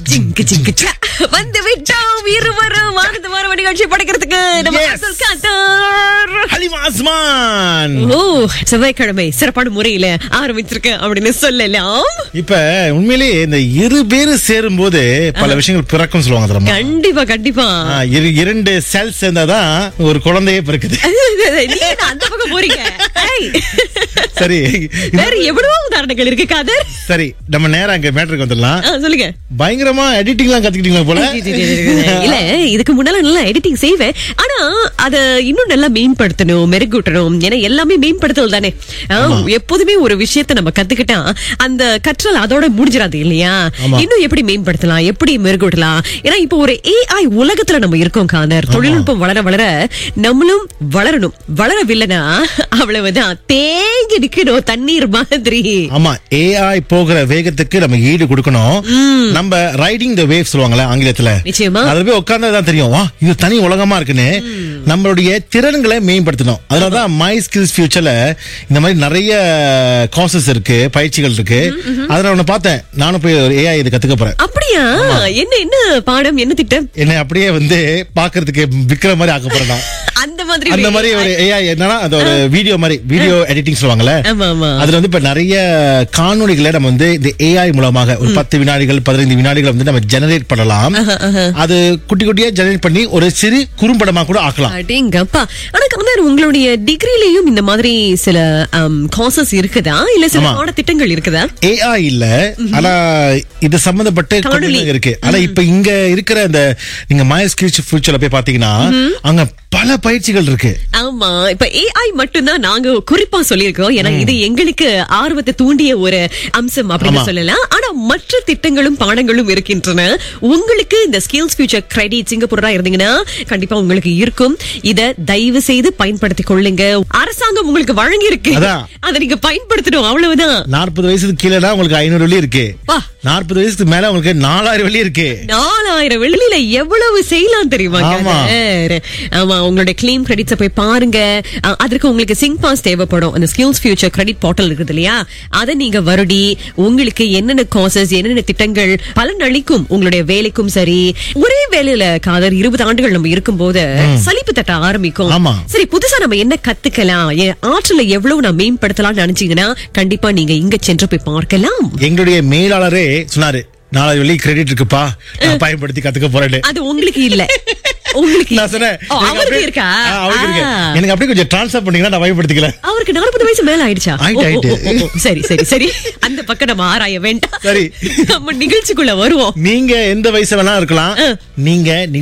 ஜிங்கு ஜிங்கு சா. வந்து விட்டோம் இருவரும் வாழ்ந்து வர நிகழ்ச்சி படைக்கிறதுக்கு நம்ம Yes. அசல் காத்தார். ஹலிமா அஸ்மான் ஓ செவ்வாய்க்கிழமை சிறப்பான முறையில ஆரம்பிச்சிருக்கேன் அப்படின்னு சொல்லலாம் இப்ப உண்மையிலேயே இந்த இரு பேரு சேரும் போது பல விஷயங்கள் பிறக்கும் சொல்லுவாங்க தெரியுமா? கண்டிப்பா கண்டிப்பா ஆ, இரு- இரண்டு செல் சேர்ந்தாதான் ஒரு குழந்தையே பிறக்குது நீ என்ன அந்த பக்கம் போறீங்க ஏய். சரி வேற எவ்வளவோ உதாரணங்கள் இருக்கு காதர் சரி நம்ம நேரா அங்க மேட்டருக்கு வந்துடலாம் ஆ, சொல்லுங்க பயங்கரமா எடிட்டிங்லாம் கத்துக்கிட்டீங்களா போல இல்ல இதுக்கு முன்னால நல்லா எடிட்டிங் செய்வேன் ஆனா அத இன்னும் நல்லா மேம்படுத்தணும் மெருகூட்டணும் ஏன்னா எல்லாமே மேம்படுத்தல் தானே ஆ, எப்போதுமே ஒரு விஷயத்தை நம்ம கத்துக்கிட்டா அந்த கற்றல் அதோட முடிஞ்சிடாது இல்லையா ஆமா. இன்னும் எப்படி மேம்படுத்தலாம் எப்படி மெருகூட்டலாம் ஏன்னா இப்போ ஒரு ஏஐ உலகத்துல நம்ம இருக்கோம் காதர் தொழில்நுட்பம் வளர வளர நம்மளும் வளரணும் வளரவில்லைனா அவ்வளவுதான் தேங்கி நிக்கணும் தண்ணீர் மாதிரி ஆமா ஏஐ போகிற வேகத்துக்கு நம்ம ஈடு கொடுக்கணும் நம்ம ரைடிங் த வேவ் சொல்லுவாங்கல்ல ஆங்கிலத்துல நிச்சயமா. அதுல போய் உட்கார்ந்தா தெரியும் வா இது தனி உலகமா இருக்குன்னு நம்மளுடைய திறன்களை மேம்படுத்தணும் அதனாலதான் மை ஸ்கில்ஸ் ஃபியூச்சர்ல இந்த மாதிரி நிறைய கோர்சஸ் இருக்கு பயிற்சிகள் இருக்கு அதுல ஒண்ணு பார்த்தேன் நானும் போய் ஒரு ஏஐ இது கத்துக்க போறேன் அப்படியா என்ன என்ன பாடம் என்ன திட்டம் என்னை அப்படியே வந்து பாக்குறதுக்கு விக்கிற மாதிரி ஆக்க போறேன் நான். அந்த மாதிரி அந்த மாதிரி ஒரு ஏஐ என்னன்னா அது ஒரு வீடியோ மாதிரி வீடியோ எடிட்டிங் சொல்லுவாங்கல்ல ஆமா ஆமா அதுல வந்து இப்ப நிறைய காணொளிகளை நம்ம வந்து இந்த ஏஐ மூலமாக ஒரு பத்து வினாடிகள் பதினைந்து வினாடிகள் வந்து நம்ம ஜெனரேட் பண்ணலாம் அது குட்டி குட்டியா ஜெனரேட் பண்ணி ஒரு சிறு குறும்படமா கூட ஆக்கலாம் அடேங்கப்பா ஆனா கமலர் உங்களுடைய டிகிரிலயும் இந்த மாதிரி சில கோர்சஸ் இருக்குதா இல்ல சில ஆமா. பாடத்திட்டங்கள் இருக்குதா ஏஐ இல்ல ஆனா இது சம்பந்தப்பட்ட காணொளி. தொழில்கள் இருக்கு ஆனா இப்ப இங்க இருக்கிற அந்த நீங்க மய ஸ்கில்ஸ் ஃபியூச்சர்ல போய் பாத்தீங்கன்னா அங்க பல பயிற்சிகள் இருக்கு ஆமா இப்ப ஏஐ மட்டும்தான் நாங்க குறிப்பா சொல்லியிருக்கோம் ஏன்னா இது எங்களுக்கு ஆர்வத்தை தூண்டிய ஒரு அம்சம் அப்படின்னு ஆமா. சொல்லலாம் ஆனா மற்ற திட்டங்களும் பாடங்களும் இருக்கின்றன உங்களுக்கு இந்த ஸ்கில்ஸ் ஃபியூச்சர் கிரெடிட் சிங்கப்பூரா இருந்தீங்கன்னா கண்டிப்பா உங்களுக்கு இருக்கும் இத தயவு செய்து பயன்படுத்திக் கொள்ளுங்க அரசாங்கம் உங்களுக்கு வழங்கி இருக்கு அதான். அதை நீங்க பயன்படுத்தணும் அவ்வளவுதான் நாற்பது வயசுக்கு கீழேனா உங்களுக்கு ஐநூறு வெள்ளி இருக்கு வா. நாற்பது வயசுக்கு மேல உங்களுக்கு நாலாயிரம் வெள்ளி இருக்கு நாலாயிரம் வெள்ளியில எவ்வளவு செய்யலாம் தெரியுமா ஆமா. கதர்? ஆமா உங்களுடைய கிளைம் கிரெடிட்ஸ போய் பாருங்க அஹ், அதற்கு உங்களுக்கு சிங் பாஸ் தேவைப்படும் அந்த ஸ்கில்ஸ் ஃபியூச்சர் கிரெடிட் போர்ட்டல் இருக்குது இல்லையா அதை நீங்க வருடி உங்களுக்கு என்னென்ன காசஸ் என்னென்ன திட்டங்கள் பலன் அளிக்கும் உங்களுடைய வேலைக்கும் சரி ஒரே வேலையில காதர் இருபது ஆண்டுகள் நம்ம இருக்கும்போது சலிப்பு தட்ட ஆரம்பிக்கும் ஆமா. சரி புதுசா நம்ம என்ன கத்துக்கலாம் என் ஆற்றலை எவ்வளவு நான் மேம்படுத்தலாம்னு நினைச்சீங்கன்னா கண்டிப்பா நீங்க இங்க சென்று போய் பார்க்கலாம் எங்களுடைய மேலாளரே சொன்னாரு நாலாயிரம் வெள்ளி கிரெடிட் இருக்குப்பா நான் பயன்படுத்தி கத்துக்க போறேன்னு அது உங்களுக்கு இல்ல உங்களுக்கு நான் சொன்னேன் ஓ, எனக்கு அவருக்கு அப்படியே- இருக்கா ஆ, அவருக்கு இருக்கு ஆ. எனக்கு அப்படியே கொஞ்சம் டிரான்ஸ்ஃபர் பண்ணீங்கன்னா நான் பயன்படுத்திக்கல அவருக்கு நாற்பது வயசு மேல ஆயிடுச்சா ஆயிட்டு, ஓ, ஓ, ஆயிட்டு. ஓ, ஓ, சரி சரி சரி அந்த பக்கம் நம்ம ஆராய வேண்டாம் சரி. நம்ம நிகழ்ச்சிக்குள்ள வருவோம் நீங்க எந்த வயசு வேணா இருக்கலாம் நீங்க